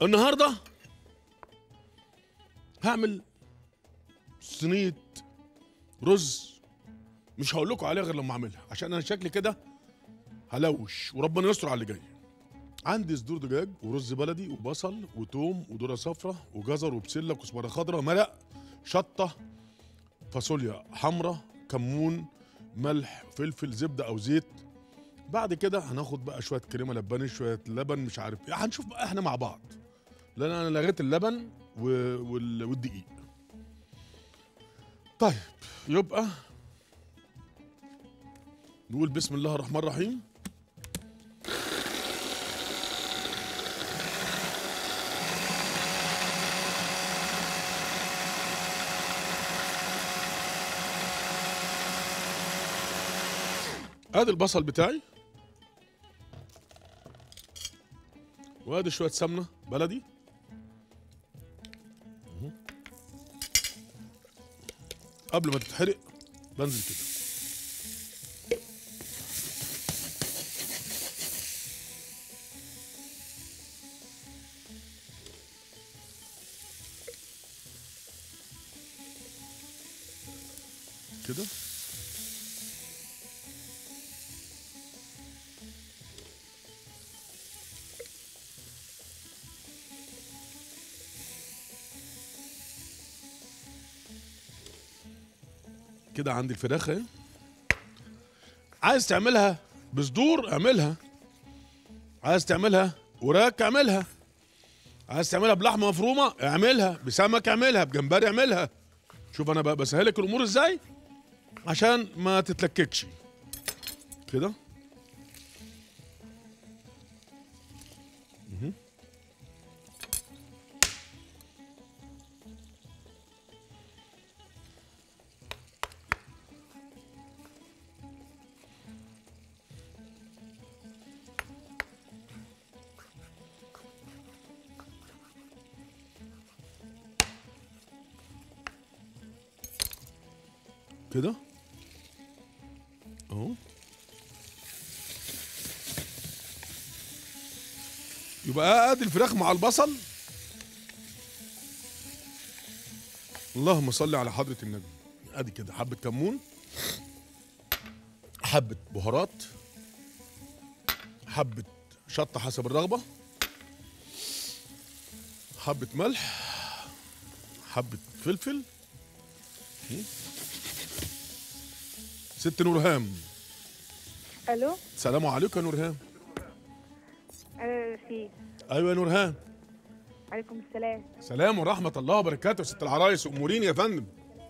النهارده هعمل صينيه رز مش هقول لكم عليها غير لما اعملها عشان انا شكلي كده هلوش وربنا يستر على اللي جاي عندي صدور دجاج ورز بلدي وبصل وتوم وذره صفرا وجزر وبسله وكزبره خضراء مرق شطه فاصوليا حمراء كمون ملح فلفل زبده او زيت بعد كده هناخد بقى شويه كريمه لباني شويه لبن مش عارف ايه هنشوف بقى احنا مع بعض لان انا لغيت اللبن و... وال... والدقيق طيب يبقى نقول بسم الله الرحمن الرحيم ادي البصل بتاعي وادي شويه سمنه بلدي مهم. قبل ما تتحرق بنزل كده كده كده عندي الفراخ اهي عايز تعملها بصدور اعملها عايز تعملها وراك اعملها عايز تعملها بلحمه مفرومه اعملها بسمك اعملها بجمبري اعملها شوف انا بقى بسهلك الامور ازاي عشان ما تتلككش كده مهم. كده اهو يبقى ادي الفراخ مع البصل اللهم صل على حضرة النبي ادي كده حبة كمون حبة بهارات حبة شطة حسب الرغبة حبة ملح حبة فلفل ست نورهام الو السلام عليكم يا نورهام انا في ايوه يا نورهام عليكم السلام سلام ورحمة الله وبركاته يا ست العرايس أموريني يا فندم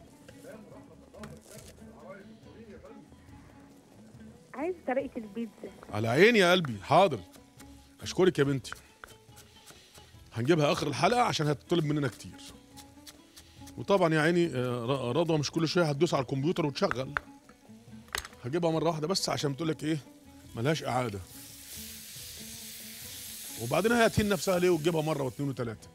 عايز طريقه البيتزا على عيني يا قلبي حاضر أشكرك يا بنتي هنجيبها آخر الحلقة عشان هتطلب مننا كتير وطبعا يا عيني آه، ر- رضوى مش كل شوية هتدوس على الكمبيوتر وتشغل هجيبها مرة واحدة بس عشان بتقول لك إيه ملهاش إعادة وبعدين هي هتهين نفسها ليه وتجيبها مرة واثنين وثلاثة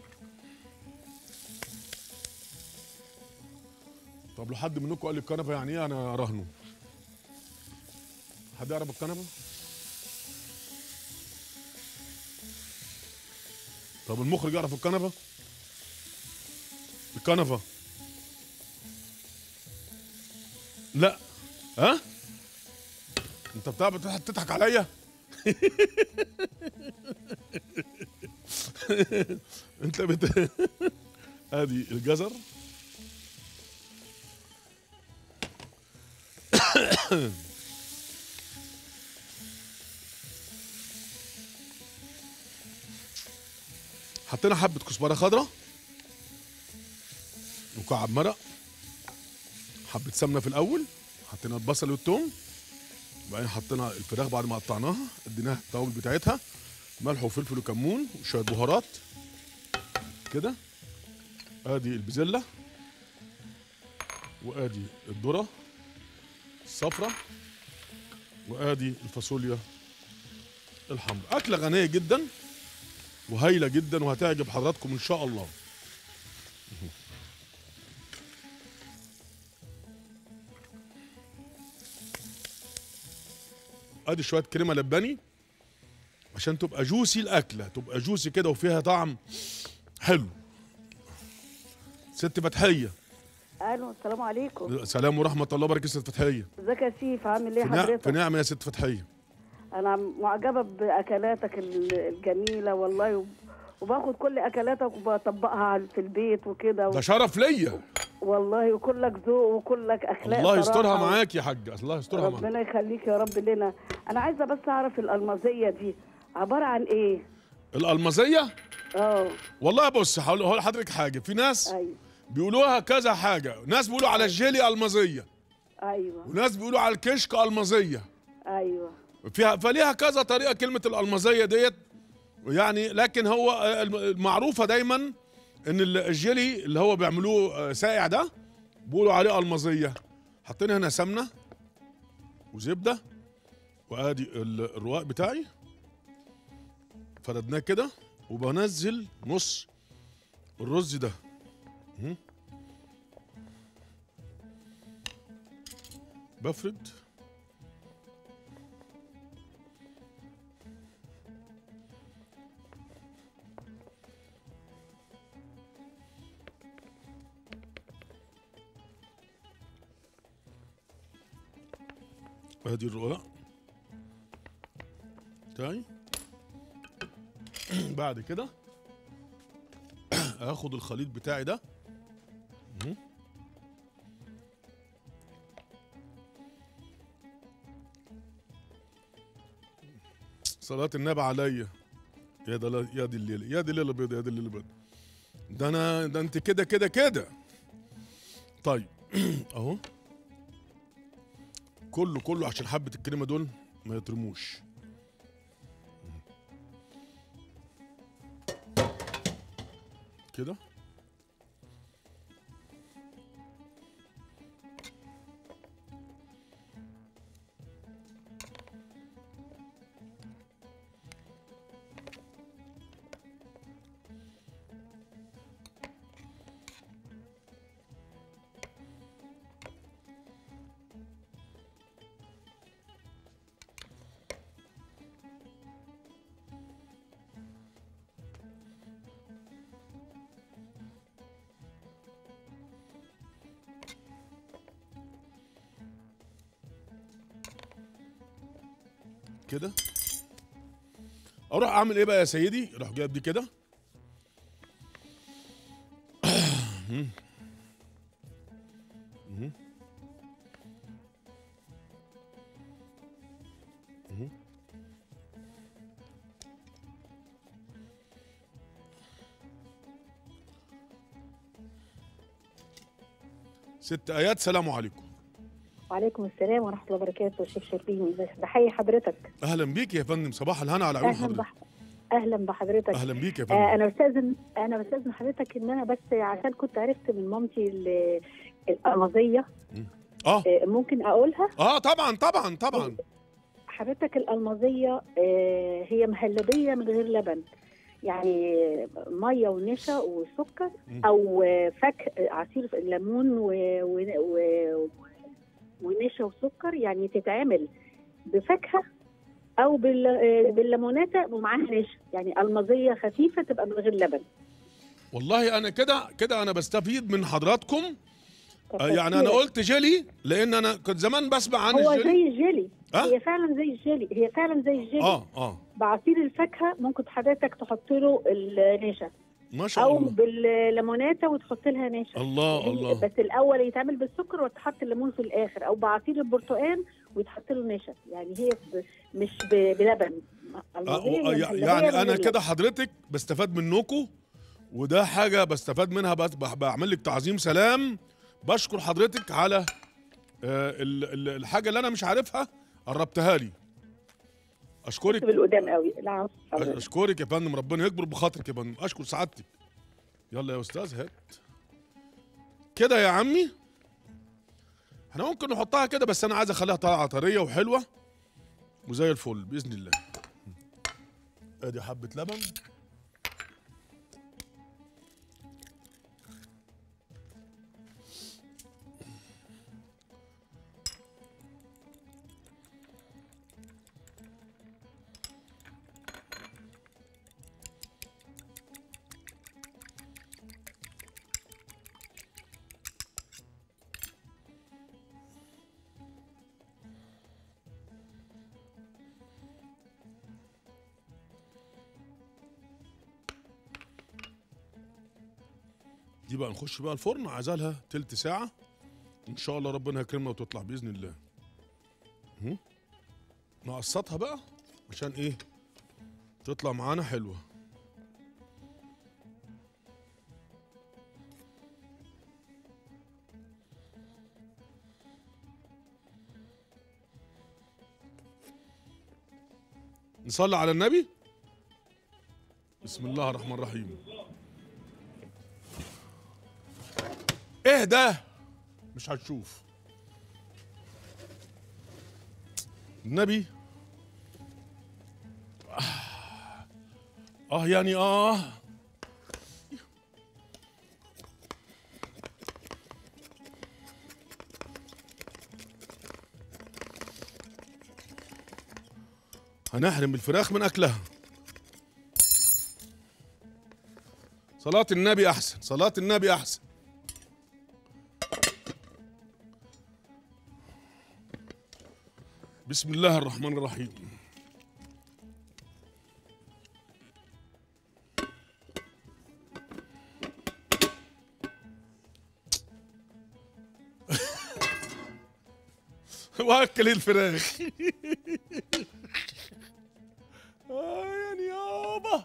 طب لو حد منكم قال لي الكنبة يعني إيه أنا أراهنه حد يعرف الكنبة؟ طب المخرج يعرف الكنبة؟ الكنبة لا ها؟ انت بتاع بتضحك تضحك عليا؟ انت بت ادي الجزر حطينا حبة كزبرة خضراء وكعب مرق حبة سمنة في الأول حطينا البصل والثوم وبعدين حطينا الفراخ بعد ما قطعناها اديناها التوابل بتاعتها ملح وفلفل وكمون وشوية بهارات كده ادي البزلة وادي الذرة الصفرة وادي الفاصوليا الحمراء أكلة غنية جدا وهايله جدا وهتعجب حضراتكم ان شاء الله ادي شويه كريمه لباني عشان تبقى جوسي الاكله تبقى جوسي كده وفيها طعم حلو ست فتحيه الو السلام عليكم سلام ورحمه الله وبركاته ست فتحيه ازيك يا سيف عامل ايه في, نع... في حضرتك نعمه يا ست فتحيه انا معجبه باكلاتك ال- الجميله والله وب- وباخد كل اكلاتك وبطبقها على- في البيت وكده ده شرف ليا والله وكلك ذوق وكلك اخلاق الله صراحة. يسترها معاك يا حاجه الله يسترها معاك ربنا يخليك يا رب لنا انا عايزه بس اعرف الالمازيه دي عباره عن ايه الالمازيه اه والله بص هقول هقول لحضرتك حاجه في ناس ايوه بيقولوها كذا حاجه ناس بيقولوا على الجيلي المازيه ايوه وناس بيقولوا على الكشك المازيه ايوه فيها فليها كذا طريقه كلمه الالمازيه ديت يعني لكن هو آه، الم- المعروفه دايما ان ال- الجيلي اللي هو بيعملوه آه، ساقع ده بيقولوا عليه المازيه حاطين هنا سمنه وزبده وادي ال- الرواق بتاعي فردناه كده وبنزل نص الرز ده مم. بفرد ادي الرقاق بتاعي بعد كده اخد الخليط بتاعي ده مهم. صلاة النبي عليا يا ده يا دي الليلة يا دي الليلة بيضة يا دي الليلة بيضة ده انا ده انت كده كده كده طيب اهو كله كله عشان حبة الكريمة دول ما يترموش كده كده اروح اعمل ايه بقى يا سيدي اروح جايب دي كده ست ايات سلام عليكم وعليكم السلام ورحمة الله وبركاته شيخ شربيني بس بحيي حضرتك اهلا بيك يا فندم صباح الهنا على عيون أهلا حضرتك بح... أهلا بحضرتك اهلا بيك يا آه فندم أنا بستأذن أنا بستأذن حضرتك إن أنا بس عشان كنت عرفت من مامتي ال- الألمازية اه آه ممكن أقولها اه طبعا طبعا طبعا حضرتك الألمازية آه هي مهلبية من غير لبن يعني مية ونشا وسكر مم. أو آه، فك عصير ليمون و... و... و... ونشا وسكر يعني تتعمل بفاكهه او بال... آه، بالليموناته ومعاها نشا يعني المظيه خفيفه تبقى من غير لبن والله انا كده كده انا بستفيد من حضراتكم آه يعني انا كتير. قلت جيلي لان انا كنت زمان بسمع عن هو الجيلي زي الجيلي أه؟ هي فعلا زي الجيلي هي فعلا زي الجيلي اه اه بعصير الفاكهه ممكن حضرتك تحط له النشا ما شاء او الله بالليموناته وتحط لها نشا الله هي- الله بس الاول يتعمل بالسكر وتحط الليمون في الاخر او بعصير البرتقال ويتحط له نشا يعني هي ب... مش ب... بلبن آه المظية آه، هي يعني مهلبية من انا غير كده حضرتك بستفاد منكم وده حاجه بستفاد منها بس بح- بعمل لك تعظيم سلام بشكر حضرتك على آه ال- ال- الحاجه اللي انا مش عارفها قربتها لي اشكرك بالقدام قوي العفو حضرتك. اشكرك يا فندم ربنا يكبر بخاطرك يا فندم اشكر سعادتك يلا يا استاذ هات كده يا عمي احنا ممكن نحطها كده بس انا عايز اخليها طالعه طريه وحلوه وزي الفل باذن الله ادي حبه لبن دي بقى نخش بقى الفرن عايزة لها تلت ساعة ان شاء الله ربنا يكرمنا وتطلع باذن الله هم؟ نقسطها بقى عشان ايه تطلع معانا حلوه نصلي على النبي بسم الله الرحمن الرحيم ايه ده مش هتشوف النبي اه يعني اه هنحرم الفراخ من اكلها صلاة النبي احسن صلاة النبي احسن بسم الله الرحمن الرحيم واكل الفراخ آه يعني يابا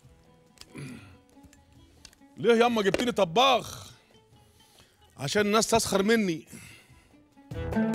ليه ياما جبتني طباخ عشان الناس تسخر مني